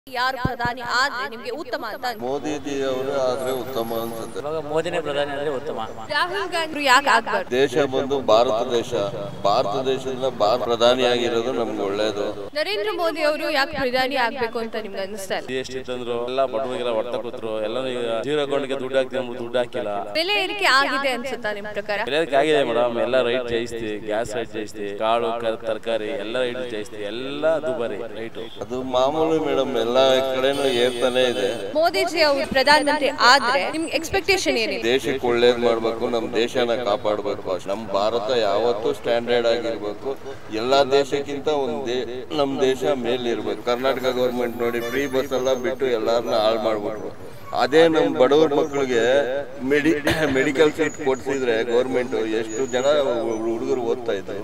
ಯಾರು ಪ್ರಧಾನಿ ಆದ್ರೆ ನಿಮ್ಗೆ ಉತ್ತಮ ಅಂತ ಅನ್ಸುತ್ತೆ? ಮೋದಿಜಿ ಅವರು ಆದ್ರೆ ಉತ್ತಮ ಅನ್ಸುತ್ತೆ ಇವಾಗ ಮೋದಿನೇ ಪ್ರಧಾನಿ ಆದರೆ ಉತ್ತಮ ರಾಹುಲ್ ಗಾಂಧಿ ಯಾಕೆ ಆಗ್ಬಾರ್ದು ದೇಶ ಬಂದು ಭಾರತ ದೇಶ ಭಾರತ ದೇಶದಿಂದ ಭಾರತ ಪ್ರಧಾನಿ ಆಗಿರೋದು ನಮ್ಗೆ ಒಳ್ಳೇದು ನರೇಂದ್ರ ಮೋದಿ ಅವರು ಯಾಕೆ ಪ್ರಧಾನಿ ಆಗ್ಬೇಕು ಅಂತ ನಿಮ್ಗೆ ಅನಿಸ್ತಾ ಇಲ್ಲ ಜಿ ಎಸ್ ಟಿ ತಂದ್ರು ಎಲ್ಲ ಬಡವರಿಗೆಲ್ಲ ಹೊಡ್ತ ಕೂತ್ರು ಎಲ್ಲ ಜೀರೋ ಅಕೌಂಟ್ಗೆ ದುಡ್ಡು ಹಾಕ್ತೀವಿ ಅಂದ್ಬಿಟ್ಟು ದುಡ್ಡು ಹಾಕಿಲ್ಲ ಬೆಲೆ ಏರಿಕೆ ಆಗಿದೆ ಅನ್ಸುತ್ತಾ ನಿಮ್ ಪ್ರಕಾರ ಬೆಲೆದಕ್ಕೆ ಆಗಿದೆ ಮೇಡಮ್ ಎಲ್ಲ ರೈಟ್ ಜಯಿಸ್ತಿ ಗ್ಯಾಸ್ ರೈಟ್ ಜಯಿಸ್ತಿ ಕಾಳು ಕ- ತರಕಾರಿ ಎಲ್ಲ ರೈಟ್ ಜಯಿಸ್ತಿ ಎಲ್ಲ ದುಬಾರಿ ರೈಟು ಅದು ಮಾಮೂಲಿ ಮೇಡಮ್ ಎಲ್ಲ ಕಡೆನೂ ಏರ್ತಾನೆ ಇದೆ ಮೋದಿಜಿ ಅವರು ಪ್ರಧಾನಮಂತ್ರಿ ಆದ್ರೆ ನಿಮ್ಗೆ ಎಕ್ಸ್ಪೆಕ್ಟೇಷನ್ ಏನಿದೆ ದೇಶಕ್ಕೆ ಒಳ್ಳೇದ್ ಮಾಡ್ಬೇಕು ನಮ್ ದೇಶನ ಕಾಪಾಡ್ಬೇಕು ಅಷ್ಟೇ ನಮ್ ಭಾರತ ಯಾವತ್ತೂ ಸ್ಟ್ಯಾಂಡರ್ಡ್ ಆಗಿರ್ಬೇಕು ಎಲ್ಲಾ ದೇಶಕ್ಕಿಂತ ಒಂದ್ ದೇ ನಮ್ ದೇಶ ಮೇಲಿರ್ಬೇಕು ಕರ್ನಾಟಕ ಗೌರ್ಮೆಂಟ್ ನೋಡಿ ಫ್ರೀ ಬಸ್ ಎಲ್ಲ ಬಿಟ್ಟು ಎಲ್ಲಾರನ್ನ ಹಾಳು ಮಾಡ್ಬಿಟ್ರು ಅದೇ ನಮ್ ಬಡವ್ರ ಮಕ್ಕಳಿಗೆ ಮೆಡಿ ಮೆಡಿಕಲ್ ಸೀಟ್ ಕೊಡ್ಸಿದ್ರೆ ಗೌರ್ಮೆಂಟ್ ಎಷ್ಟು ಜನ ಹುಡುಗರು ಓದ್ತಾ ಇದ್ರು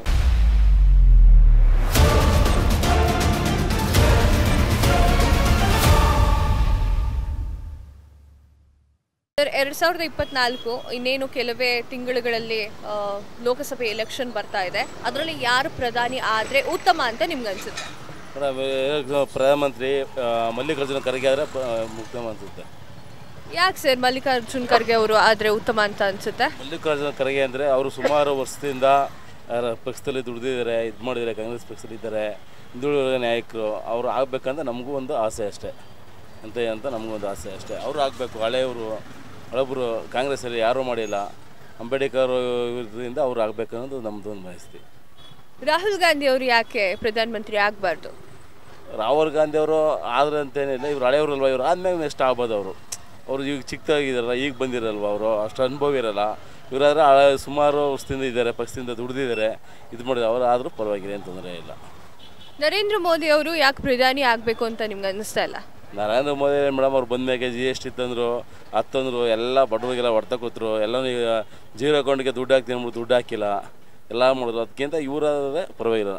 ಸರ್ ಎರಡ್ ಸಾವಿರದ ಇಪ್ಪತ್ನಾಲ್ಕು ಇನ್ನೇನು ಕೆಲವೇ ತಿಂಗಳುಗಳಲ್ಲಿ ಆ, ಲೋಕಸಭೆ ಎಲೆಕ್ಷನ್ ಬರ್ತಾ ಇದೆ ಅದರಲ್ಲಿ ಯಾರು ಪ್ರಧಾನಿ ಆದ್ರೆ ಉತ್ತಮ ಅಂತ ನಿಮ್ಗೆ ಅನ್ಸುತ್ತೆ ಮೇಡಮ್ ಇವಾಗ ಪ್ರಧಾನಮಂತ್ರಿ ಆ, ಮಲ್ಲಿಕಾರ್ಜುನ ಖರ್ಗೆ ಆದರೆ ಉತ್ತಮ ಅನ್ಸುತ್ತೆ ಯಾಕೆ ಸರ್ ಮಲ್ಲಿಕಾರ್ಜುನ್ ಖರ್ಗೆ ಅವರು ಆದ್ರೆ ಉತ್ತಮ ಅಂತ ಅನ್ಸುತ್ತೆ ಮಲ್ಲಿಕಾರ್ಜುನ ಖರ್ಗೆ ಅಂದರೆ ಅವರು ಸುಮಾರು ವರ್ಷದಿಂದ ಆ, ಪಕ್ಷದಲ್ಲಿ ದುಡ್ದಿದ್ದಾರೆ ಇದು ಮಾಡಿದ್ದಾರೆ ಕಾಂಗ್ರೆಸ್ ಪಕ್ಷದಲ್ಲಿ ಇದ್ದಾರೆ ಹಿಂದುಳಿದ ನಾಯಕರು ಅವರು ಆಗಬೇಕಂತ ನಮಗೂ ಒಂದು ಆಸೆ ಅಷ್ಟೇ ಅಂತ ಅಂತ ನಮಗೊಂದು ಆಸೆ ಅಷ್ಟೇ ಅವರು ಆಗಬೇಕು ಹಳೆಯವರು ಹಳಬರು ಕಾಂಗ್ರೆಸ್ಸಲ್ಲಿ ಯಾರೂ ಮಾಡಿಲ್ಲ ಅಂಬೇಡ್ಕರ್ ಇದರಿಂದ ಅವ್ರು ಆಗಬೇಕು ಅನ್ನೋದು ನಮ್ಮದು ಒಂದು ಬಯಸ್ತೀವಿ ರಾಹುಲ್ ಗಾಂಧಿ ಅವರು ಯಾಕೆ ಪ್ರಧಾನಮಂತ್ರಿ ಆಗ್ಬಾರ್ದು ರಾಹುಲ್ ಗಾಂಧಿ ಅವರು ಆದ್ರೆ ಅಂತೇನಿಲ್ಲ ಇವ್ರು ಹಳೆಯವ್ರಲ್ವ ಇವ್ರು ಆದ್ಮೇಲೆ ನೆಕ್ಸ್ಟ್ ಆಗ್ಬೋದು ಅವರು ಅವರು ಈಗ ಚಿಕ್ಕದಾಗಿದ್ದಾರಲ್ಲ ಈಗ ಬಂದಿರಲ್ವ ಅವರು ಅಷ್ಟು ಅನುಭವ ಇರಲ್ಲ ಇವರಾದ್ರೆ ಹಳೆ ಸುಮಾರು ವರ್ಷದಿಂದ ಇದ್ದಾರೆ ಪಕ್ಷದಿಂದ ದುಡ್ದಿದ್ದಾರೆ ಇದು ಮಾಡಿದ್ರೆ ಅವರು ಆದರೂ ಪರವಾಗಿಲ್ಲ ಏನು ತೊಂದರೆ ಇಲ್ಲ ನರೇಂದ್ರ ಮೋದಿ ಅವರು ಯಾಕೆ ಪ್ರಧಾನಿ ಆಗ್ಬೇಕು ಅಂತ ನಿಮ್ಗೆ ಅನಿಸ್ತಾ ಇಲ್ಲ ನರೇಂದ್ರ ಮೋದಿ ಮೇಡಮ್ ಅವ್ರು ಬಂದ್ಮೇಲೆ ಜಿ ಎಸ್ ಟಿ ತಂದರು ಅದು ತಂದರು ಎಲ್ಲ ಬಡವರಿಗೆಲ್ಲ ಹೊಡ್ತ ಕೂತರು ಎಲ್ಲನೂ ಈಗ ಜೀರೋ ಅಕೌಂಟ್ಗೆ ದುಡ್ಡು ಹಾಕ್ತೀನಿ ಅಂದ್ಬಿಟ್ಟು ದುಡ್ಡು ಹಾಕಿಲ್ಲ ಎಲ್ಲ ಮಾಡಿದ್ರು ಅದಕ್ಕಿಂತ ಇವರಾದ್ರೆ ಪರವಾಗಿಲ್ಲ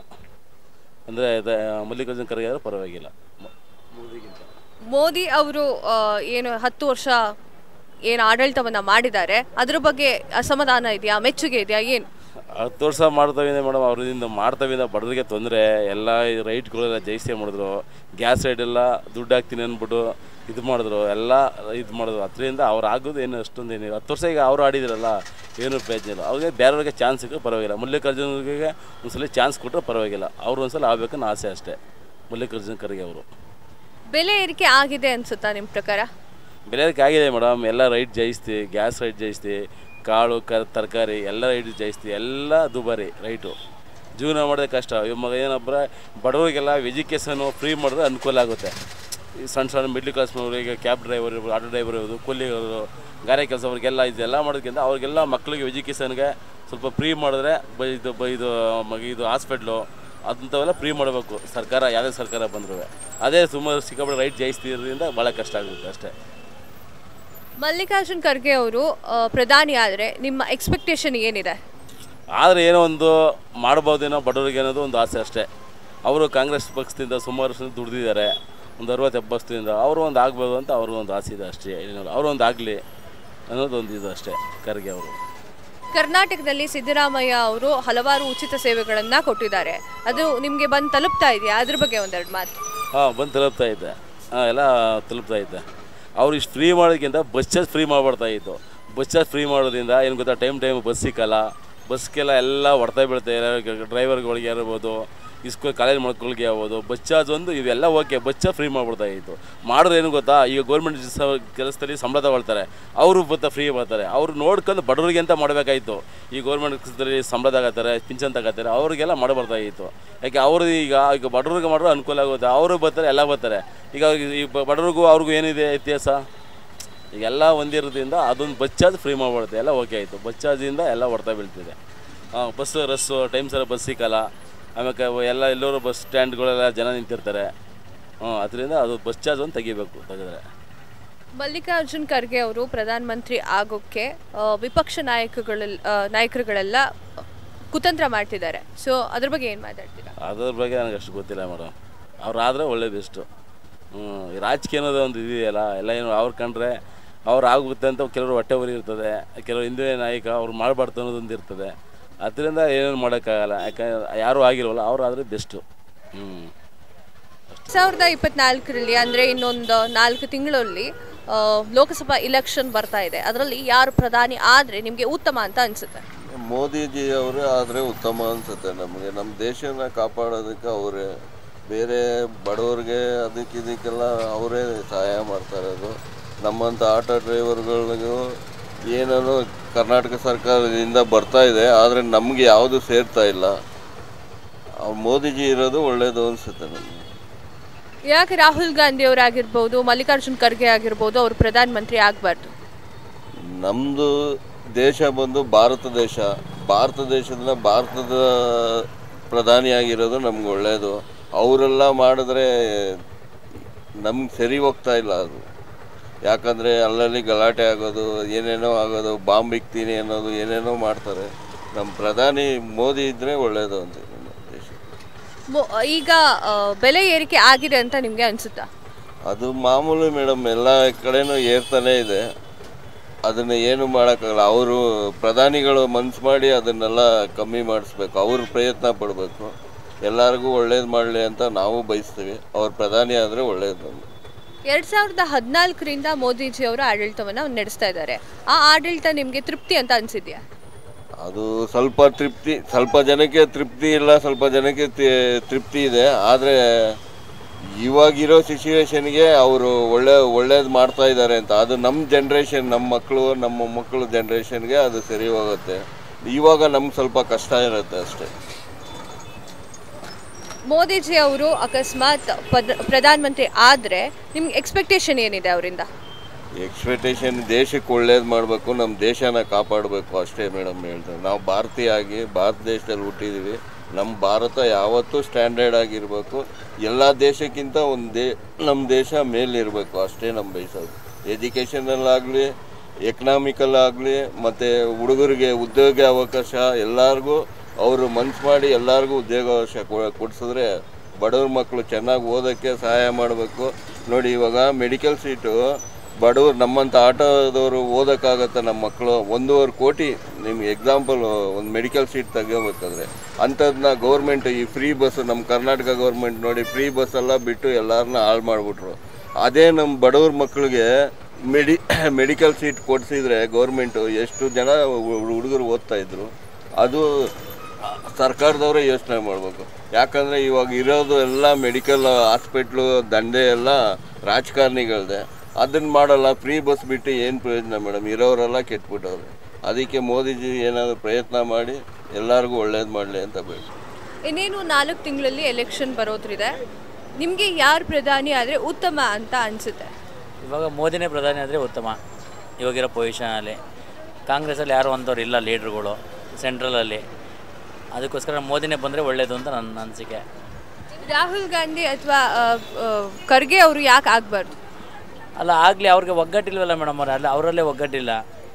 ಅಂದರೆ ಮಲ್ಲಿಕಾರ್ಜುನ ಖರ್ಗೆ ಆದರೆ ಪರವಾಗಿಲ್ಲ ಮ- ಮೋದಿಗಿಂತ ಮೋದಿ ಅವರು ಏನು ಹತ್ತು ವರ್ಷ ಏನು ಆಡಳಿತವನ್ನ ಮಾಡಿದ್ದಾರೆ ಅದ್ರ ಬಗ್ಗೆ ಅಸಮಾಧಾನ ಇದೆಯಾ ಮೆಚ್ಚುಗೆ ಇದೆಯಾ ಏನು ಹತ್ತು ವರ್ಷ ಮಾಡ್ತಾವಿಂದ ಮೇಡಮ್ ಅವರಿಂದ ಮಾಡ್ತಾವಿಂದ ಬಡವರಿಗೆ ತೊಂದರೆ ಎಲ್ಲ ಈ ರೈಟ್ಗಳೆಲ್ಲ ಜಯಿಸಿ ಮಾಡಿದ್ರು ಗ್ಯಾಸ್ ರೈಟ್ ಎಲ್ಲ ದುಡ್ಡು ಹಾಕ್ತೀನಿ ಅಂದ್ಬಿಟ್ಟು ಇದು ಮಾಡಿದ್ರು ಎಲ್ಲ ಇದು ಮಾಡಿದ್ರು ಅದರಿಂದ ಅವ್ರು ಆಗೋದು ಏನು ಅಷ್ಟೊಂದು ಏನಿಲ್ಲ ಹತ್ತು ವರ್ಷ ಈಗ ಅವ್ರು ಆಡಿದ್ರಲ್ಲ ಏನು ಪ್ರಯೋಜನ ಇಲ್ಲ ಅವ್ರಿಗೆ ಬೇರೆಯವ್ರಿಗೆ ಚಾನ್ಸ್ ಸಿಕ್ಕರೆ ಪರವಾಗಿಲ್ಲ ಮಲ್ಲಿಕಾರ್ಜುನ್ಗೆ ಒಂದ್ಸಲ ಚಾನ್ಸ್ ಕೊಟ್ಟರೆ ಪರವಾಗಿಲ್ಲ ಅವ್ರು ಒಂದ್ಸಲ ಆಗ್ಬೇಕನ್ನೋ ಆಸೆ ಅಷ್ಟೇ ಮಲ್ಲಿಕಾರ್ಜುನ ಖರ್ಗೆ ಅವರು ಬೆಲೆ ಏರಿಕೆ ಆಗಿದೆ ಅನ್ಸುತ್ತಾ ನಿಮ್ಮ ಪ್ರಕಾರ ಬೆಲೆದಕ್ಕೆ ಆಗಿದೆ ಮೇಡಮ್ ಎಲ್ಲ ರೈಟ್ ಜಯಿಸ್ತಿ ಗ್ಯಾಸ್ ರೈಟ್ ಜಯಿಸ್ತಿ ಕಾಳು ಕ ತರಕಾರಿ ಎಲ್ಲ ರೈಟ್ ಜಯಿಸ್ತಿ ಎಲ್ಲ ದುಬಾರಿ ರೈಟು ಜೀವನ ಮಾಡೋದೇ ಕಷ್ಟ ಇವಾಗ ಏನಪ್ಪ ಬಡವರಿಗೆಲ್ಲ ಎಜುಕೇಷನು ಫ್ರೀ ಮಾಡಿದ್ರೆ ಅನುಕೂಲ ಆಗುತ್ತೆ ಈ ಸಣ್ಣ ಸಣ್ಣ ಮಿಡ್ಲ್ ಕ್ಲಾಸ್ ಈಗ ಕ್ಯಾಬ್ ಡ್ರೈವರ್ ಇರ್ಬೋದು ಆಟೋ ಡ್ರೈವರ್ ಇರ್ಬೋದು ಕೂಲಿಗಳು ಗಾರೆ ಕೆಲಸ ಅವ್ರಿಗೆಲ್ಲ ಇದೆಲ್ಲ ಮಾಡೋದಕ್ಕಿಂತ ಅವ್ರಿಗೆಲ್ಲ ಮಕ್ಕಳಿಗೆ ಎಜುಕೇಷನ್ಗೆ ಸ್ವಲ್ಪ ಫ್ರೀ ಮಾಡಿದ್ರೆ ಬ ಇದು ಬ ಇದು ಮ- ಇದು ಹಾಸ್ಪಿಟ್ಲು ಅಂಥವೆಲ್ಲ ಫ್ರೀ ಮಾಡಬೇಕು ಸರ್ಕಾರ ಯಾವುದೇ ಸರ್ಕಾರ ಬಂದರೂ ಅದೇ ಸುಮಾರು ಸಿಕ್ಕಾಪಟ್ಟೆ ರೈಟ್ ಜಯಿಸ್ತಿರೋದ್ರಿಂದ ಭಾಳ ಕಷ್ಟ ಆಗುತ್ತೆ ಅಷ್ಟೇ ಮಲ್ಲಿಕಾರ್ಜುನ್ ಖರ್ಗೆ ಅವರು ಪ್ರಧಾನಿ ಆದರೆ ನಿಮ್ಮ ಎಕ್ಸ್ಪೆಕ್ಟೇಷನ್ ಏನಿದೆ ಆದರೆ ಏನೋ ಒಂದು ಮಾಡ್ಬೋದೇನೋ ಬಡವರಿಗೆ ಅನ್ನೋದು ಒಂದು ಆಸೆ ಅಷ್ಟೇ ಅವರು ಕಾಂಗ್ರೆಸ್ ಪಕ್ಷದಿಂದ ಸುಮಾರು ವರ್ಷ ದುಡ್ದಿದ್ದಾರೆ ಒಂದು ಅರವತ್ತು ಎಪ್ಪತ್ತರಿಂದ ಅವರು ಒಂದು ಆಗ್ಬೋದು ಅಂತ ಅವ್ರಿಗೊಂದು ಒಂದು ಆಸೆ ಇದೆ ಅಷ್ಟೇ ಏನಿಲ್ಲ ಅವರು ಒಂದು ಆಗಲಿ ಅನ್ನೋದು ಒಂದು ಇದು ಅಷ್ಟೇ ಖರ್ಗೆ ಅವರು ಕರ್ನಾಟಕದಲ್ಲಿ ಸಿದ್ದರಾಮಯ್ಯ ಅವರು ಹಲವಾರು ಉಚಿತ ಸೇವೆಗಳನ್ನು ಕೊಟ್ಟಿದ್ದಾರೆ ಅದು ನಿಮಗೆ ಬಂದು ತಲುಪ್ತಾ ಇದೆಯಾ ಅದ್ರ ಬಗ್ಗೆ ಒಂದೆರಡು ಮಾತು ಹಾಂ ಬಂದು ತಲುಪ್ತಾ ಇದ್ದೆ ಹಾಂ ಎಲ್ಲ ತಲುಪ್ತಾ ಇದ್ದೆ ಅವ್ರು ಇಷ್ಟು ಫ್ರೀ ಮಾಡೋದಕ್ಕಿಂತ ಬಸ್ ಚಾರ್ಜ್ ಫ್ರೀ ಮಾಡ್ಬಿಡ್ತಾ ಇತ್ತು ಬಸ್ ಚಾರ್ಜ್ ಫ್ರೀ ಮಾಡೋದ್ರಿಂದ ಏನು ಗೊತ್ತಾ ಟೈಮ್ ಟೈಮ್ ಬಸ್ ಸಿಕ್ಕಲ್ಲ ಬಸ್ಗೆಲ್ಲ ಎಲ್ಲ ಹೊಡ್ತಾ ಬೀಳ್ತಾರೆ ಡ್ರೈವರ್ಗಳಿಗೆ ಇರ್ಬೋದು ಇಸ್ಕೊ ಕಾಲೇಜ್ ಮಕ್ಕಳಿಗೆ ಆಗ್ಬೋದು ಬಸ್ ಚಾರ್ಜ್ ಒಂದು ಇವೆಲ್ಲ ಓಕೆ ಬಸ್ ಚಾರ್ಜ್ ಫ್ರೀ ಮಾಡ್ಬಿಡ್ತಾ ಇತ್ತು ಮಾಡಿದ್ರೆ ಏನು ಗೊತ್ತಾ ಈಗ ಗೌರ್ಮೆಂಟ್ ಕೆಲಸದಲ್ಲಿ ಸಂಬಳ ತಗೊಳ್ತಾರೆ ಅವರು ಬತ್ತ ಫ್ರೀ ಬರ್ತಾರೆ ಅವ್ರು ನೋಡ್ಕೊಂಡು ಬಡವರಿಗೆ ಅಂತ ಮಾಡಬೇಕಾಯ್ತು ಈ ಗೌರ್ಮೆಂಟ್ ಕೆಲಸದಲ್ಲಿ ಸಂಬಳ ತಗೋತಾರೆ ಪಿಂಚನ್ ತಗೋತಾರೆ ಅವ್ರಿಗೆಲ್ಲ ಮಾಡಬಾರ್ದಾಗಿತ್ತು ಯಾಕೆ ಅವರು ಈಗ ಈಗ ಬಡವ್ರಿಗೆ ಮಾಡಿದ್ರೆ ಅನುಕೂಲ ಆಗುತ್ತೆ ಅವರು ಬರ್ತಾರೆ ಎಲ್ಲ ಬರ್ತಾರೆ ಈಗ ಈ ಬ- ಬಡವ್ರಿಗೂ ಅವ್ರಿಗೂ ಏನಿದೆ ವ್ಯತ್ಯಾಸ ಎಲ್ಲ ಒಂದಿರೋದ್ರಿಂದ ಅದೊಂದು ಬಸ್ ಚಾರ್ಜ್ ಫ್ರೀ ಮಾಡ್ಬಿಡುತ್ತೆ ಎಲ್ಲ ಓಕೆ ಆಯಿತು ಬಸ್ ಚಾರ್ಜಿಂದ ಎಲ್ಲ ಹೊಡ್ತಾ ಬೀಳ್ತಿದೆ ಹಾಂ ಬಸ್ಸು ರಸ್ಸು ಟೈಮ್ ಸಲ ಬಸ್ ಸಿಕ್ಕಲ್ಲ ಆಮೇಲೆ ಎಲ್ಲ ಎಲ್ಲರೂ ಬಸ್ ಸ್ಟ್ಯಾಂಡ್ಗಳೆಲ್ಲ ಜನ ನಿಂತಿರ್ತಾರೆ ಹ್ಞೂ ಅದರಿಂದ ಅದು ಬಸ್ ಚಾರ್ಜ್ ಒಂದು ತೆಗಿಬೇಕು ತೆಗೆದ್ರೆ ಮಲ್ಲಿಕಾರ್ಜುನ್ ಖರ್ಗೆ ಅವರು ಪ್ರಧಾನಮಂತ್ರಿ ಆಗೋಕ್ಕೆ ಆ, ವಿಪಕ್ಷ ನಾಯಕಗಳ ನಾಯಕರುಗಳೆಲ್ಲ ಕುತಂತ್ರ ಮಾಡ್ತಿದ್ದಾರೆ ಸೊ ಅದ್ರ ಬಗ್ಗೆ ಏನು ಮಾತಾಡ್ತೀರಾ ಅದ್ರ ಬಗ್ಗೆ ನನಗೆ ಅಷ್ಟು ಗೊತ್ತಿಲ್ಲ ಮೇಡಮ್ ಅವ್ರು ಆದರೆ ಒಳ್ಳೇದಿಷ್ಟು ಹ್ಞೂ ಈ ರಾಜಕೀಯ ಅನ್ನೋದು ಒಂದು ಇದೆಯಲ್ಲ ಎಲ್ಲ ಏನು ಅವ್ರು ಕಂಡ್ರೆ ಅವ್ರು ಆಗುತ್ತೆ ಅಂತ ಕೆಲವರು ಹೊಟ್ಟೆ ಉರಿ ಇರ್ತದೆ ಕೆಲವರು ಹಿಂದೆ ನಾಯಕ ಅವ್ರು ಮಾಡಬಾರ್ದು ಅನ್ನೋದೊಂದು ಇರ್ತದೆ ಅದರಿಂದ ಏನೇನು ಮಾಡೋಕ್ಕಾಗಲ್ಲ ಯಾಕಂದ್ರೆ ಯಾರೂ ಆಗಿಲ್ವಲ್ಲ ಅವ್ರು ಆದರೆ ಬೆಸ್ಟು ಹ್ಞೂ ಅಷ್ಟೇ ಸಾವಿರದ ಇಪ್ಪತ್ನಾಲ್ಕರಲ್ಲಿ ಅಂದರೆ ಇನ್ನೊಂದು ನಾಲ್ಕು ತಿಂಗಳಲ್ಲಿ ಆ, ಲೋಕಸಭಾ ಇಲೆಕ್ಷನ್ ಬರ್ತಾ ಇದೆ ಅದರಲ್ಲಿ ಯಾರು ಪ್ರಧಾನಿ ಆದರೆ ನಿಮಗೆ ಉತ್ತಮ ಅಂತ ಅನಿಸುತ್ತೆ ಮೋದಿಜಿ ಅವರೇ ಆದರೆ ಉತ್ತಮ ಅನಿಸುತ್ತೆ ನಮಗೆ ನಮ್ಮ ದೇಶನ ಕಾಪಾಡೋದಕ್ಕೆ ಅವರೇ ಬೇರೆ ಬಡವ್ರಿಗೆ ಅದಕ್ಕೆ ಇದಕ್ಕೆಲ್ಲ ಅವರೇ ಸಹಾಯ ಮಾಡ್ತಾ ಇರೋದು ನಮ್ಮಂಥ ಆಟೋ ಡ್ರೈವರ್ಗಳಿಗೂ ಏನೇನೋ ಕರ್ನಾಟಕ ಸರ್ಕಾರದಿಂದ ಬರ್ತಾ ಇದೆ ಆದರೆ ನಮಗೆ ಯಾವುದು ಸೇರ್ತಾ ಇಲ್ಲ ಅವ್ರು ಮೋದಿಜಿ ಇರೋದು ಒಳ್ಳೆಯದು ಅನಿಸುತ್ತೆ ನಮಗೆ ಯಾಕೆ ರಾಹುಲ್ ಗಾಂಧಿ ಅವರಾಗಿರ್ಬೋದು ಮಲ್ಲಿಕಾರ್ಜುನ್ ಖರ್ಗೆ ಆಗಿರ್ಬೋದು ಅವರು ಪ್ರಧಾನಮಂತ್ರಿ ಆಗಬಾರ್ದು ನಮ್ಮದು ದೇಶ ಬಂದು ಭಾರತ ದೇಶ ಭಾರತ ದೇಶದ ಭಾರತದ ಪ್ರಧಾನಿಯಾಗಿರೋದು ನಮ್ಗೆ ಒಳ್ಳೆಯದು ಅವರೆಲ್ಲ ಮಾಡಿದ್ರೆ ನಮ್ಗೆ ಸರಿ ಹೋಗ್ತಾ ಇಲ್ಲ ಅದು ಯಾಕಂದರೆ ಅಲ್ಲಲ್ಲಿ ಗಲಾಟೆ ಆಗೋದು ಏನೇನೋ ಆಗೋದು ಬಾಂಬ್ ಇಕ್ತೀನಿ ಅನ್ನೋದು ಏನೇನೋ ಮಾಡ್ತಾರೆ ನಮ್ಮ ಪ್ರಧಾನಿ ಮೋದಿ ಇದ್ದರೆ ಒಳ್ಳೆಯದು ಅಂತ ನಮ್ಮ ದೇಶಕ್ಕೆ ಮೊ- ಈಗ ಆ, ಬೆಲೆ ಏರಿಕೆ ಆಗಿದೆ ಅಂತ ನಿಮಗೆ ಅನಿಸುತ್ತಾ ಅದು ಮಾಮೂಲಿ ಮೇಡಮ್ ಎಲ್ಲ ಕಡೆನೂ ಏರ್ತಾನೆ ಇದೆ ಅದನ್ನು ಏನು ಮಾಡೋಕ್ಕಾಗಲ್ಲ ಅವರು ಪ್ರಧಾನಿಗಳು ಮನ್ಸು ಮಾಡಿ ಅದನ್ನೆಲ್ಲ ಕಮ್ಮಿ ಮಾಡಿಸ್ಬೇಕು ಅವರು ಪ್ರಯತ್ನ ಪಡಬೇಕು ಎಲ್ಲರಿಗೂ ಒಳ್ಳೇದು ಮಾಡಲಿ ಅಂತ ನಾವು ಬಯಸ್ತೀವಿ ಅವ್ರು ಪ್ರಧಾನಿ ಆದರೆ ಒಳ್ಳೇದು ನಮ್ಗೆ ಎರಡ್ ಸಾವಿರದ ಹದಿನಾಲ್ಕರಿಂದ ಮೋದಿಜಿ ಅವರು ಆಡಳಿತವನ್ನು ನಡೆಸ್ತಾ ಇದ್ದಾರೆ ಆ ಆಡಳಿತ ನಿಮಗೆ ತೃಪ್ತಿ ಅಂತ ಅನ್ಸಿದ್ಯಾ ಅದು ಸ್ವಲ್ಪ ತೃಪ್ತಿ ಸ್ವಲ್ಪ ಜನಕ್ಕೆ ತೃಪ್ತಿ ಇಲ್ಲ ಸ್ವಲ್ಪ ಜನಕ್ಕೆ ತಿ- ತೃಪ್ತಿ ಇದೆ ಆದರೆ ಇವಾಗಿರೋ ಸಿಚುವೇಶನ್ಗೆ ಅವರು ಒಳ್ಳೆ ಒಳ್ಳೇದು ಮಾಡ್ತಾ ಇದ್ದಾರೆ ಅಂತ ಅದು ನಮ್ಮ ಜನ್ರೇಷನ್ ನಮ್ಮ ಮಕ್ಕಳು ನಮ್ಮ ಮಕ್ಕಳು ಜನ್ರೇಷನ್ಗೆ ಅದು ಸರಿ ಹೋಗುತ್ತೆ ಇವಾಗ ನಮ್ಗೆ ಸ್ವಲ್ಪ ಕಷ್ಟ ಇರುತ್ತೆ ಅಷ್ಟೇ ಮೋದಿಜಿ ಅವರು ಅಕಸ್ಮಾತ್ ಪದ್ ಪ್ರಧಾನಮಂತ್ರಿ ಆದರೆ ನಿಮ್ಗೆ ಎಕ್ಸ್ಪೆಕ್ಟೇಷನ್ ಏನಿದೆ ಅವರಿಂದ ಎಕ್ಸ್ಪೆಕ್ಟೇಷನ್ ದೇಶಕ್ಕೆ ಒಳ್ಳೇದು ಮಾಡಬೇಕು ನಮ್ಮ ದೇಶನ ಕಾಪಾಡಬೇಕು ಅಷ್ಟೇ ಮೇಡಮ್ ಹೇಳ್ತಾರೆ ನಾವು ಭಾರತೀಯ ಆಗಿ ಭಾರತ ದೇಶದಲ್ಲಿ ಹುಟ್ಟಿದ್ದೀವಿ ನಮ್ಮ ಭಾರತ ಯಾವತ್ತೂ ಸ್ಟ್ಯಾಂಡರ್ಡ್ ಆಗಿರಬೇಕು ಎಲ್ಲ ದೇಶಕ್ಕಿಂತ ಒಂದು ದೇ ನಮ್ಮ ದೇಶ ಮೇಲಿರಬೇಕು ಅಷ್ಟೇ ನಮ್ಮ ಬಯಸೋದು ಎಜುಕೇಷನಲ್ಲಾಗಲಿ ಎಕನಾಮಿಕಲ್ ಆಗಲಿ ಮತ್ತು ಹುಡುಗರಿಗೆ ಉದ್ಯೋಗ ಅವಕಾಶ ಎಲ್ಲರಿಗೂ ಅವರು ಮನ್ಸು ಮಾಡಿ ಎಲ್ಲರಿಗೂ ಉದ್ಯೋಗಾವಕಾಶ ಕೊ- ಕೊಡ್ಸಿದ್ರೆ ಬಡವ್ರ ಮಕ್ಕಳು ಚೆನ್ನಾಗಿ ಓದೋಕ್ಕೆ ಸಹಾಯ ಮಾಡಬೇಕು ನೋಡಿ ಇವಾಗ ಮೆಡಿಕಲ್ ಸೀಟು ಬಡವ್ರು ನಮ್ಮಂಥ ಆಟೋದವರು ಓದೋಕ್ಕಾಗತ್ತೆ ನಮ್ಮ ಮಕ್ಕಳು ಒಂದೂವರೆ ಕೋಟಿ ನಿಮ್ಗೆ ಎಕ್ಸಾಂಪಲ್ ಒಂದು ಮೆಡಿಕಲ್ ಸೀಟ್ ತೆಗೋಬೇಕಾದ್ರೆ ಅಂಥದ್ದನ್ನ ಗೌರ್ಮೆಂಟ್ ಈ ಫ್ರೀ ಬಸ್ ನಮ್ಮ ಕರ್ನಾಟಕ ಗೌರ್ಮೆಂಟ್ ನೋಡಿ ಫ್ರೀ ಬಸ್ ಎಲ್ಲ ಬಿಟ್ಟು ಎಲ್ಲರನ್ನ ಹಾಳು ಮಾಡಿಬಿಟ್ರು ಅದೇ ನಮ್ಮ ಬಡವ್ರ ಮಕ್ಕಳಿಗೆ ಮೆಡಿ ಮೆಡಿಕಲ್ ಸೀಟ್ ಕೊಡಿಸಿದ್ರೆ ಗೌರ್ಮೆಂಟು ಎಷ್ಟು ಜನ ಹುಡುಗರು ಓದ್ತಾ ಇದ್ರು ಅದು ಸರ್ಕಾರದವರೇ ಯೋಚನೆ ಮಾಡಬೇಕು ಯಾಕಂದರೆ ಇವಾಗ ಇರೋದು ಎಲ್ಲ ಮೆಡಿಕಲ್ ಹಾಸ್ಪಿಟ್ಲು ದಂಧೆ ಎಲ್ಲ ರಾಜಕಾರಣಿಗಳದೆ ಅದನ್ನು ಮಾಡಲ್ಲ ಫ್ರೀ ಬಸ್ ಬಿಟ್ಟು ಏನು ಪ್ರಯೋಜನ ಮೇಡಮ್ ಇರೋರೆಲ್ಲ ಕೆಟ್ಬಿಟ್ಟವ್ರೆ ಅದಕ್ಕೆ ಮೋದಿಜಿ ಏನಾದರೂ ಪ್ರಯತ್ನ ಮಾಡಿ ಎಲ್ಲರಿಗೂ ಒಳ್ಳೇದು ಮಾಡಲಿ ಅಂತ ಬೇಡ ಇನ್ನೇನು ನಾಲ್ಕು ತಿಂಗಳಲ್ಲಿ ಎಲೆಕ್ಷನ್ ಬರೋದ್ರಿದೆ ನಿಮಗೆ ಯಾರು ಪ್ರಧಾನಿ ಆದರೆ ಉತ್ತಮ ಅಂತ ಅನಿಸುತ್ತೆ ಇವಾಗ ಮೋದಿನೇ ಪ್ರಧಾನಿ ಆದರೆ ಉತ್ತಮ ಇವಾಗಿರೋ ಪೊಸಿಷನಲ್ಲಿ ಕಾಂಗ್ರೆಸ್ಸಲ್ಲಿ ಯಾರು ಅಂಥವ್ರು ಇಲ್ಲ ಲೀಡ್ರುಗಳು ಸೆಂಟ್ರಲಲ್ಲಿ ಅದಕ್ಕೋಸ್ಕರ ಮೋದಿನೇ ಬಂದರೆ ಒಳ್ಳೆಯದು ಅಂತ ನನ್ನ ಅನಿಸಿಕೆ ರಾಹುಲ್ ಗಾಂಧಿ ಅಥವಾ ಖರ್ಗೆ ಅವರು ಯಾಕೆ ಆಗಬಾರ್ದು ಅಲ್ಲ ಆಗಲಿ ಅವ್ರಿಗೆ ಒಗ್ಗಟ್ಟಿಲ್ವಲ್ಲ ಮೇಡಮ್ ಅವ್ರೆ ಅಲ್ಲ ಅವರಲ್ಲೇ ಒಗ್ಗಟ್ಟಿಲ್ಲ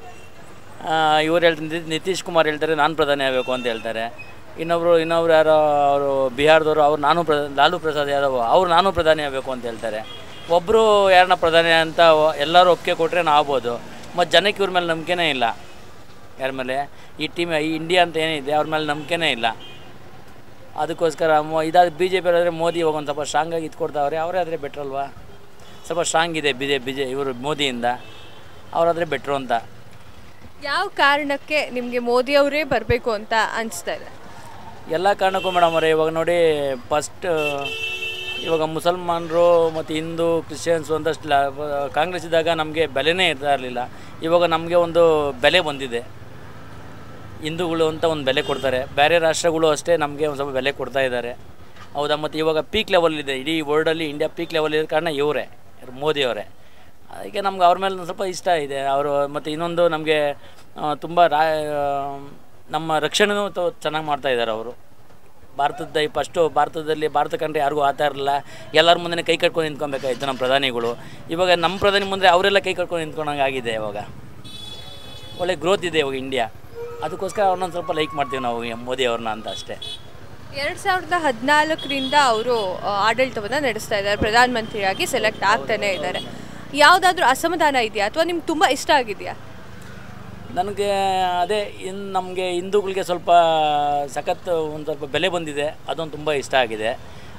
ಇವ್ರು ಹೇಳ್ತಾರೆ ನಿತೀಶ್ ಕುಮಾರ್ ಹೇಳ್ತಾರೆ ನಾನು ಪ್ರಧಾನಿ ಆಗಬೇಕು ಅಂತ ಹೇಳ್ತಾರೆ ಇನ್ನೊಬ್ಬರು ಇನ್ನೊಬ್ರು ಯಾರೋ ಅವರು ಬಿಹಾರದವರು ಅವ್ರು ನಾನು ಪ್ರ ಲಾಲು ಪ್ರಸಾದ್ ಯಾದವ್ ಅವ್ರು ನಾನು ಪ್ರಧಾನಿ ಆಗಬೇಕು ಅಂತ ಹೇಳ್ತಾರೆ ಒಬ್ಬರು ಯಾರನ್ನ ಪ್ರಧಾನಿ ಅಂತ ಎಲ್ಲರೂ ಒಪ್ಪಿಗೆ ಕೊಟ್ಟರೆ ನಾವು ಆಗ್ಬೋದು ಮತ್ತು ಜನಕ್ಕೆ ಇವ್ರ ಮೇಲೆ ನಂಬಿಕೆನೇ ಇಲ್ಲ ಯಾರ ಮೇಲೆ ಈ ಟೀಮ್ ಈ ಇಂಡಿಯಾ ಅಂತ ಏನಿದೆ ಅವ್ರ ಮೇಲೆ ನಂಬಿಕೆನೇ ಇಲ್ಲ ಅದಕ್ಕೋಸ್ಕರ ಮೊ ಇದಾದ ಬಿ ಜೆ ಪಿ ಆದರೆ ಮೋದಿ ಇವಾಗ ಒಂದು ಸ್ವಲ್ಪ ಸ್ಟ್ರಾಂಗಾಗಿ ಇದ್ಕೊಡ್ತಾವ್ರೆ ಅವರೇ ಆದರೆ ಬೆಟ್ರ್ ಅಲ್ವಾ ಸ್ವಲ್ಪ ಸ್ಟ್ರಾಂಗ್ ಇದೆ ಬಿ ಜೆ ಬಿ ಜೆ ಇವರು ಮೋದಿಯಿಂದ ಅವರಾದರೆ ಬೆಟ್ರು ಅಂತ ಯಾವ ಕಾರಣಕ್ಕೆ ನಿಮಗೆ ಮೋದಿ ಅವರೇ ಬರಬೇಕು ಅಂತ ಅನಿಸ್ತಾ ಇದೆ ಎಲ್ಲ ಕಾರಣಕ್ಕೂ ಮೇಡಮ್ ಅವರೇ ಇವಾಗ ನೋಡಿ ಫಸ್ಟ್ ಇವಾಗ ಮುಸಲ್ಮಾನರು ಮತ್ತು ಹಿಂದೂ ಕ್ರಿಶ್ಚಿಯನ್ಸು ಒಂದಷ್ಟು ಲ ಕಾಂಗ್ರೆಸ್ ಇದ್ದಾಗ ನಮಗೆ ಬೆಲೆನೇ ಇರ್ತಾ ಇರಲಿಲ್ಲ ಇವಾಗ ನಮಗೆ ಒಂದು ಬೆಲೆ ಬಂದಿದೆ ಹಿಂದೂಗಳು ಅಂತ ಒಂದು ಬೆಲೆ ಕೊಡ್ತಾರೆ ಬೇರೆ ರಾಷ್ಟ್ರಗಳು ಅಷ್ಟೇ ನಮಗೆ ಒಂದು ಸ್ವಲ್ಪ ಬೆಲೆ ಕೊಡ್ತಾ ಇದ್ದಾರೆ ಹೌದಾ ಮತ್ತು ಇವಾಗ ಪೀಕ್ ಲೆವೆಲ್ ಇದೆ ಇಡೀ ವರ್ಲ್ಡಲ್ಲಿ ಇಂಡಿಯಾ ಪೀಕ್ ಲೆವೆಲ್ ಇರೋ ಕಾರಣ ಇವರೇ ಮೋದಿಯವರೇ ಅದಕ್ಕೆ ನಮ್ಗೆ ಅವ್ರ ಮೇಲೆ ಒಂದ್ ಸ್ವಲ್ಪ ಇಷ್ಟ ಇದೆ ಅವರು ಮತ್ತು ಇನ್ನೊಂದು ನಮಗೆ ತುಂಬ ರಾ ನಮ್ಮ ರಕ್ಷಣೆನೂ ಚೆನ್ನಾಗಿ ಮಾಡ್ತಾ ಇದ್ದಾರೆ ಅವರು ಭಾರತದ ಈ ಫಸ್ಟು ಭಾರತದಲ್ಲಿ ಭಾರತ ಕಂಡ್ರೆ ಯಾರಿಗೂ ಆತಾ ಇರಲಿಲ್ಲ ಎಲ್ಲರ ಮುಂದೆ ಕೈ ಕಟ್ಕೊಂಡು ನಿಂತ್ಕೊಬೇಕಾಗಿತ್ತು ನಮ್ಮ ಪ್ರಧಾನಿಗಳು ಇವಾಗ ನಮ್ಮ ಪ್ರಧಾನಿ ಮುಂದೆ ಅವರೆಲ್ಲ ಕೈ ಕಟ್ಕೊಂಡು ನಿಂತ್ಕೊಂಡಂಗೆ ಆಗಿದೆ ಇವಾಗ ಒಳ್ಳೆ ಗ್ರೋತ್ ಇದೆ ಇವಾಗ ಇಂಡಿಯಾ ಅದಕ್ಕೋಸ್ಕರ ಅವ್ರನ್ನೊಂದು ಸ್ವಲ್ಪ ಲೈಕ್ ಮಾಡ್ತೀವಿ ನಾವು ಈ ಮೋದಿ ಅವ್ರನ್ನ ಅಂತ ಅಷ್ಟೇ ಎರಡು ಸಾವಿರದ ಹದಿನಾಲ್ಕರಿಂದ ಅವರು ಆಡಳಿತವನ್ನು ನಡೆಸ್ತಾ ಇದ್ದಾರೆ ಪ್ರಧಾನಮಂತ್ರಿಯಾಗಿ ಸೆಲೆಕ್ಟ್ ಆಗ್ತಾನೆ ಇದ್ದಾರೆ ಯಾವುದಾದ್ರೂ ಅಸಮಾಧಾನ ಇದೆಯಾ ಅಥವಾ ನಿಮ್ಗೆ ತುಂಬ ಇಷ್ಟ ಆಗಿದೆಯಾ ನನಗೆ ಅದೇ ಇನ್ನು ನಮಗೆ ಹಿಂದೂಗಳಿಗೆ ಸ್ವಲ್ಪ ಸಖತ್ ಒಂದು ಸ್ವಲ್ಪ ಬೆಲೆ ಬಂದಿದೆ ಅದೊಂದು ತುಂಬ ಇಷ್ಟ ಆಗಿದೆ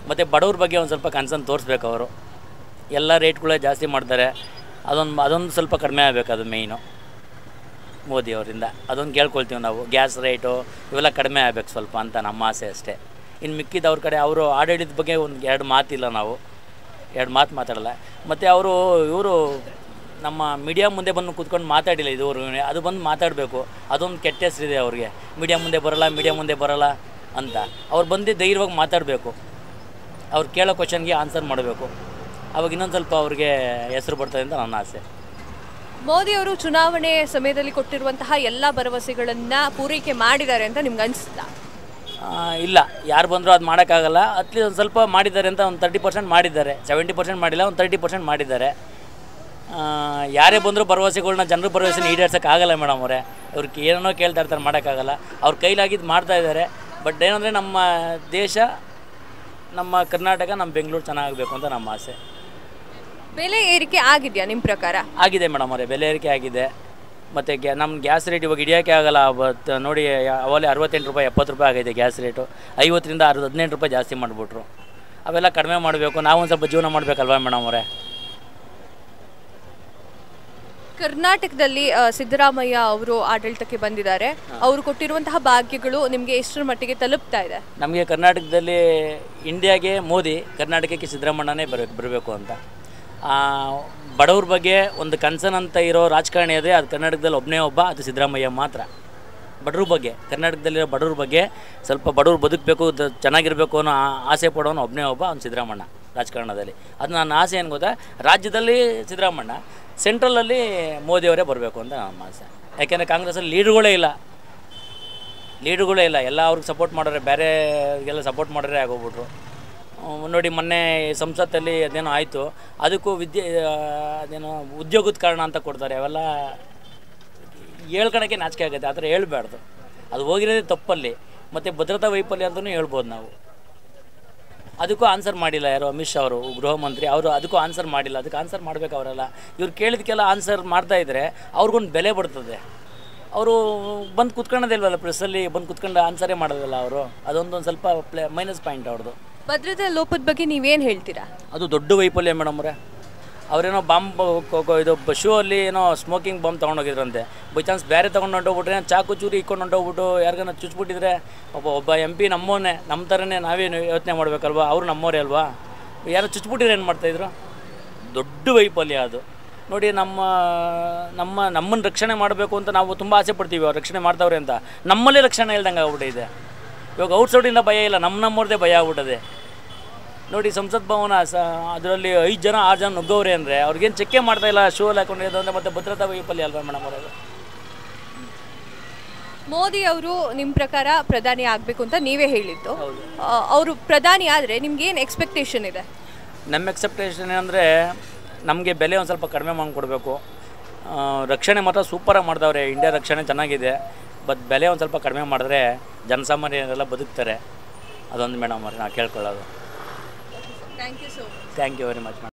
ಮತ್ತು ಬಡವ್ರ ಬಗ್ಗೆ ಒಂದು ಸ್ವಲ್ಪ ಕನ್ಸರ್ನ್ ತೋರಿಸ್ಬೇಕು ಅವರು ಎಲ್ಲ ರೇಟ್ಗಳೇ ಜಾಸ್ತಿ ಮಾಡ್ತಾರೆ ಅದೊಂದು ಅದೊಂದು ಸ್ವಲ್ಪ ಕಡಿಮೆ ಆಗಬೇಕು ಅದು ಮೇಯ್ನು ಮೋದಿ ಅವರಿಂದ ಅದೊಂದು ಕೇಳ್ಕೊಳ್ತೀವಿ ನಾವು ಗ್ಯಾಸ್ ರೇಟು ಇವೆಲ್ಲ ಕಡಿಮೆ ಆಗಬೇಕು ಸ್ವಲ್ಪ ಅಂತ ನಮ್ಮ ಆಸೆ ಅಷ್ಟೇ ಇನ್ನು ಮಿಕ್ಕಿದ ಅವ್ರ ಕಡೆ ಅವರು ಆಡಳಿತದ ಬಗ್ಗೆ ಒಂದು ಎರಡು ಮಾತಿಲ್ಲ ನಾವು ಎರಡು ಮಾತು ಮಾತಾಡಲ್ಲ ಮತ್ತು ಅವರು ಇವರು ನಮ್ಮ ಮೀಡಿಯಾ ಮುಂದೆ ಬಂದು ಕೂತ್ಕೊಂಡು ಮಾತಾಡಿಲ್ಲ ಇದುವರು ಅದು ಬಂದು ಮಾತಾಡಬೇಕು ಅದೊಂದು ಕೆಟ್ಟ ಹೆಸರಿದೆ ಅವ್ರಿಗೆ ಮೀಡಿಯಾ ಮುಂದೆ ಬರಲ್ಲ ಮೀಡಿಯಾ ಮುಂದೆ ಬರಲ್ಲ ಅಂತ ಅವ್ರು ಬಂದು ಧೈರ್ಯವಾಗಿ ಮಾತಾಡಬೇಕು ಅವ್ರು ಕೇಳೋ ಕ್ವಶನ್ಗೆ ಆನ್ಸರ್ ಮಾಡಬೇಕು ಅವಾಗ ಇನ್ನೊಂದು ಸ್ವಲ್ಪ ಅವ್ರಿಗೆ ಹೆಸರು ಬರ್ತದೆ ಅಂತ ನನ್ನ ಆಸೆ ಮೋದಿ ಅವರು ಚುನಾವಣೆ ಸಮಯದಲ್ಲಿ ಕೊಟ್ಟಿರುವಂತಹ ಎಲ್ಲ ಭರವಸೆಗಳನ್ನ ಪೂರೈಕೆ ಮಾಡಿದ್ದಾರೆ ಅಂತ ನಿಮ್ಗೆ ಅನಿಸ್ತಾ ಆ, ಇಲ್ಲ ಯಾರು ಬಂದರೂ ಅದು ಮಾಡೋಕ್ಕಾಗಲ್ಲ ಅಟ್ಲೀಸ್ಟ್ ಒಂದು ಸ್ವಲ್ಪ ಮಾಡಿದ್ದಾರೆ ಅಂತ ಒಂದು ತರ್ಟಿ ಪರ್ಸೆಂಟ್ ಮಾಡಿದ್ದಾರೆ ಸೆವೆಂಟಿ ಪರ್ಸೆಂಟ್ ಮಾಡಿಲ್ಲ ಒಂದು ತರ್ಟಿ ಪರ್ಸೆಂಟ್ ಮಾಡಿದ್ದಾರೆ ಆ, ಯಾರೇ ಬಂದರೂ ಭರವಸೆಗಳ್ನ ಜನರ ಭರವಸೆನ ಈಡೇರ್ಸೋಕ್ಕಾಗಲ್ಲ ಮೇಡಮ್ ಅವರೇ ಅವ್ರಿಗೆ ಏನೇನೋ ಕೇಳ್ತಾ ಇರ್ತಾರೆ ಮಾಡೋಕ್ಕಾಗಲ್ಲ ಅವ್ರ ಕೈಲಾಗಿದ್ದು ಮಾಡ್ತಾ ಇದ್ದಾರೆ ಬಟ್ ಏನಂದರೆ ನಮ್ಮ ದೇಶ ನಮ್ಮ ಕರ್ನಾಟಕ ನಮ್ಮ ಬೆಂಗಳೂರು ಚೆನ್ನಾಗಬೇಕು ಅಂತ ನಮ್ಮ ಆಸೆ ಬೆಲೆ ಏರಿಕೆ ಆಗಿದೆಯಾ ನಿಮ್ಮ ಪ್ರಕಾರ ಆಗಿದೆ ಮೇಡಮ್ ಅವರೇ ಬೆಲೆ ಏರಿಕೆ ಆಗಿದೆ ಮತ್ತು ಗ್ಯಾ ನಮ್ಮ ಗ್ಯಾಸ್ ರೇಟ್ ಇವಾಗ ಹಿಡಿಯೋಕ್ಕೆ ಆಗಲ್ಲ ಬಟ್ ನೋಡಿ ಅವಲೇ ಅರವತ್ತೆಂಟು ರೂಪಾಯಿ ಎಪ್ಪತ್ತು ರೂಪಾಯಿ ಆಗೈತೆ ಗ್ಯಾಸ್ ರೇಟು ಐವತ್ತರಿಂದ ಅರ್ ಹದಿನೆಂಟು ರೂಪಾಯಿ ಜಾಸ್ತಿ ಮಾಡಿಬಿಟ್ರು ಅವೆಲ್ಲ ಕಡಿಮೆ ಮಾಡಬೇಕು ನಾವು ಒಂದು ಸ್ವಲ್ಪ ಜೀವನ ಮಾಡಬೇಕಲ್ವಾ ಮೇಡಮ್ ಅವರೇ ಕರ್ನಾಟಕದಲ್ಲಿ ಆ, ಸಿದ್ದರಾಮಯ್ಯ ಅವರು ಆಡಳಿತಕ್ಕೆ ಬಂದಿದ್ದಾರೆ ಅವರು ಕೊಟ್ಟಿರುವಂತಹ ಭಾಗ್ಯಗಳು ನಿಮಗೆ ಎಷ್ಟರ ಮಟ್ಟಿಗೆ ತಲುಪ್ತಾ ಇದೆ ನಮಗೆ ಕರ್ನಾಟಕದಲ್ಲಿ ಇಂಡಿಯಾಗೆ ಮೋದಿ ಕರ್ನಾಟಕಕ್ಕೆ ಸಿದ್ದರಾಮಣ್ಣನೇ ಬರಬೇಕು ಬರಬೇಕು ಅಂತ ಆ, ಬಡವ್ರ ಬಗ್ಗೆ ಒಂದು ಕನ್ಸರ್ನ್ ಅಂತ ಇರೋ ರಾಜಕಾರಣಿ ಅದೇ ಅದು ಕರ್ನಾಟಕದಲ್ಲಿ ಒಬ್ಬನೇ ಒಬ್ಬ ಅದು ಸಿದ್ದರಾಮಯ್ಯ ಮಾತ್ರ ಬಡವ್ರ ಬಗ್ಗೆ ಕರ್ನಾಟಕದಲ್ಲಿರೋ ಬಡವ್ರ ಬಗ್ಗೆ ಸ್ವಲ್ಪ ಬಡವ್ರು ಬದುಕಬೇಕು ದ- ಚೆನ್ನಾಗಿರಬೇಕು ಅನ್ನೋ ಆ- ಆಸೆ ಪಡೋನು ಒಬ್ಬನೇ ಒಬ್ಬ ಅವ್ನು ಸಿದ್ದರಾಮಣ್ಣ ರಾಜಕಾರಣದಲ್ಲಿ ಅದು ನನ್ನ ಆಸೆ ಏನು ಗೊತ್ತಾ ರಾಜ್ಯದಲ್ಲಿ ಸಿದ್ದರಾಮಣ್ಣ ಸೆಂಟ್ರಲಲ್ಲಿ ಮೋದಿಯವರೇ ಬರಬೇಕು ಅಂತ ನಮ್ಮ ಆಸೆ ಯಾಕೆಂದರೆ ಕಾಂಗ್ರೆಸ್ಸಲ್ಲಿ ಲೀಡ್ರುಗಳೇ ಇಲ್ಲ ಲೀಡ್ರುಗಳೇ ಇಲ್ಲ ಎಲ್ಲ ಅವ್ರಿಗೆ ಸಪೋರ್ಟ್ ಮಾಡೋರೆ ಬೇರೆಗೆಲ್ಲ ಸಪೋರ್ಟ್ ಮಾಡೋರೆ ಆಗೋಗ್ಬಿಟ್ರು ಹ್ಮ್, ನೋಡಿ ಮೊನ್ನೆ ಸಂಸತ್ತಲ್ಲಿ ಅದೇನೋ ಆಯಿತು ಅದಕ್ಕೂ ವಿದ್ಯೆ ಆ, ಅದೇನೋ ಉದ್ಯೋಗದ ಕಾರಣ ಅಂತ ಕೊಡ್ತಾರೆ ಅವೆಲ್ಲ ಹೇಳ್ಕೊಳಕ್ಕೆ ನಾಚಿಕೆ ಆಗುತ್ತೆ ಆ ಥರ ಹೇಳ್ಬಾರ್ದು ಅದು ಹೋಗಿರೋದೇ ತಪ್ಪಲ್ಲಿ ಮತ್ತು ಭದ್ರತಾ ವೈಫಲ್ಯ ಅಂತಲೂ ಹೇಳ್ಬೋದು ನಾವು ಅದಕ್ಕೂ ಆನ್ಸರ್ ಮಾಡಿಲ್ಲ ಯಾರು ಅಮಿತ್ ಶಾ ಅವರು ಗೃಹ ಮಂತ್ರಿ ಅವರು ಅದಕ್ಕೂ ಆನ್ಸರ್ ಮಾಡಿಲ್ಲ ಅದಕ್ಕೆ ಆನ್ಸರ್ ಮಾಡಬೇಕು ಅವರೆಲ್ಲ ಇವ್ರು ಕೇಳಿದಕ್ಕೆಲ್ಲ ಆನ್ಸರ್ ಮಾಡ್ತಾ ಇದ್ದರೆ ಅವ್ರಿಗೊಂದು ಬೆಲೆ ಬರ್ತದೆ ಅವರು ಬಂದು ಕುತ್ಕೊಳ್ಳೋದಿಲ್ವಲ್ಲ ಪ್ರೆಸ್ಸಲ್ಲಿ ಬಂದು ಕುತ್ಕೊಂಡು ಆನ್ಸರೇ ಮಾಡೋದಿಲ್ಲ ಅವರು ಅದೊಂದೊಂದು ಸ್ವಲ್ಪ ಪ್ಲೇ ಮೈನಸ್ ಪಾಯಿಂಟ್ ಅವ್ರದ್ದು ಭದ್ರತಾ ಲೋಪದ ಬಗ್ಗೆ ನೀವೇನು ಹೇಳ್ತೀರಾ ಅದು ದೊಡ್ಡ ವೈಫಲ್ಯ ಮೇಡಮ್ ಅವರೇ ಅವರೇನೋ ಬಾಂಬ್ ಇದು ಶೂ ಅಲ್ಲಿ ಏನೋ ಸ್ಮೋಕಿಂಗ್ ಬಾಂಬ್ ತೊಗೊಂಡೋಗಿದ್ರಂತೆ ಬೈ ಚಾನ್ಸ್ ಬೇರೆ ತೊಗೊಂಡು ಹೊಂಟೋಗ್ಬಿಟ್ರೆ ಚಾಕು ಚೂರಿ ಇಕ್ಕೊಂಡು ಹೊಂಟೋಗ್ಬಿಟ್ಟು ಯಾರಿಗಾನ ಚುಚ್ಬಿಟ್ಟಿದ್ರೆ ಒಬ್ಬ ಒಬ್ಬ ಎಂ ಪಿ ನಮ್ಮವನೇ ನಮ್ಮ ಥರನೇ ನಾವೇನು ಯೋಚನೆ ಮಾಡಬೇಕಲ್ವಾ ಅವರು ನಮ್ಮವರೇ ಅಲ್ವಾ ಯಾರೋ ಚುಚ್ಬಿಟ್ಟಿದ್ರೆ ಏನು ಮಾಡ್ತಾಯಿದ್ರು ದೊಡ್ಡ ವೈಫಲ್ಯ ಅದು ನೋಡಿ ನಮ್ಮ ನಮ್ಮ ನಮ್ಮನ್ನು ರಕ್ಷಣೆ ಮಾಡಬೇಕು ಅಂತ ನಾವು ತುಂಬ ಆಸೆ ಪಡ್ತೀವಿ ಅವ್ರು ರಕ್ಷಣೆ ಮಾಡ್ತಾವ್ರೆ ಅಂತ ನಮ್ಮಲ್ಲೇ ರಕ್ಷಣೆ ಇಲ್ದಂಗೆ ಆಗ್ಬಿಟ್ಟಿದೆ ಇವಾಗ ಔಟ್ಸೈಡಿಂದ ಭಯ ಇಲ್ಲ ನಮ್ಮ ನಮ್ಮವ್ರದ್ದೇ ಭಯ ಆಗ್ಬಿಟ್ಟದೆ ನೋಡಿ ಸಂಸತ್ ಭವನ ಸ ಅದರಲ್ಲಿ ಐದು ಜನ ಆರು ಜನ ನುಗ್ಗವ್ರೆ ಅಂದರೆ ಅವ್ರಿಗೇನು ಚೆಕ್ಕೆ ಮಾಡ್ತಾ ಇಲ್ಲ ಶೂ ಅಲ್ಲಿ ಹಾಕೊಂಡಿರೋದು ಅಂದರೆ ಮತ್ತೆ ಭದ್ರತಾ ವೈಫಲ್ಯ ಅಲ್ವಾ ಮೇಡಮ್ ಅವರದು ಮೋದಿ ಅವರು ನಿಮ್ಮ ಪ್ರಕಾರ ಪ್ರಧಾನಿ ಆಗಬೇಕು ಅಂತ ನೀವೇ ಹೇಳಿದ್ದು ಅವರು ಪ್ರಧಾನಿ ಆದರೆ ನಿಮ್ಗೆ ಏನು ಎಕ್ಸ್ಪೆಕ್ಟೇಷನ್ ಇದೆ ನಮ್ಮ ಎಕ್ಸೆಪ್ಟೇಷನ್ ಏನಂದರೆ ನಮಗೆ ಬೆಲೆ ಒಂದು ಸ್ವಲ್ಪ ಕಡಿಮೆ ಮಾಡಿಕೊಡ್ಬೇಕು ರಕ್ಷಣೆ ಮಾತ್ರ ಸೂಪರಾಗಿ ಮಾಡ್ತಾವ್ರೆ ಇಂಡಿಯಾ ರಕ್ಷಣೆ ಚೆನ್ನಾಗಿದೆ ಬಟ್ ಬೆಲೆ ಒಂದು ಸ್ವಲ್ಪ ಕಡಿಮೆ ಮಾಡಿದ್ರೆ ಜನಸಾಮಾನ್ಯರೆಲ್ಲ ಬದುಕ್ತಾರೆ ಅದೊಂದು ಮೇಡಮ್ ಅವ್ರೆ ನಾವು ಕೇಳ್ಕೊಳ್ಳೋದು thank you so thank you very much madam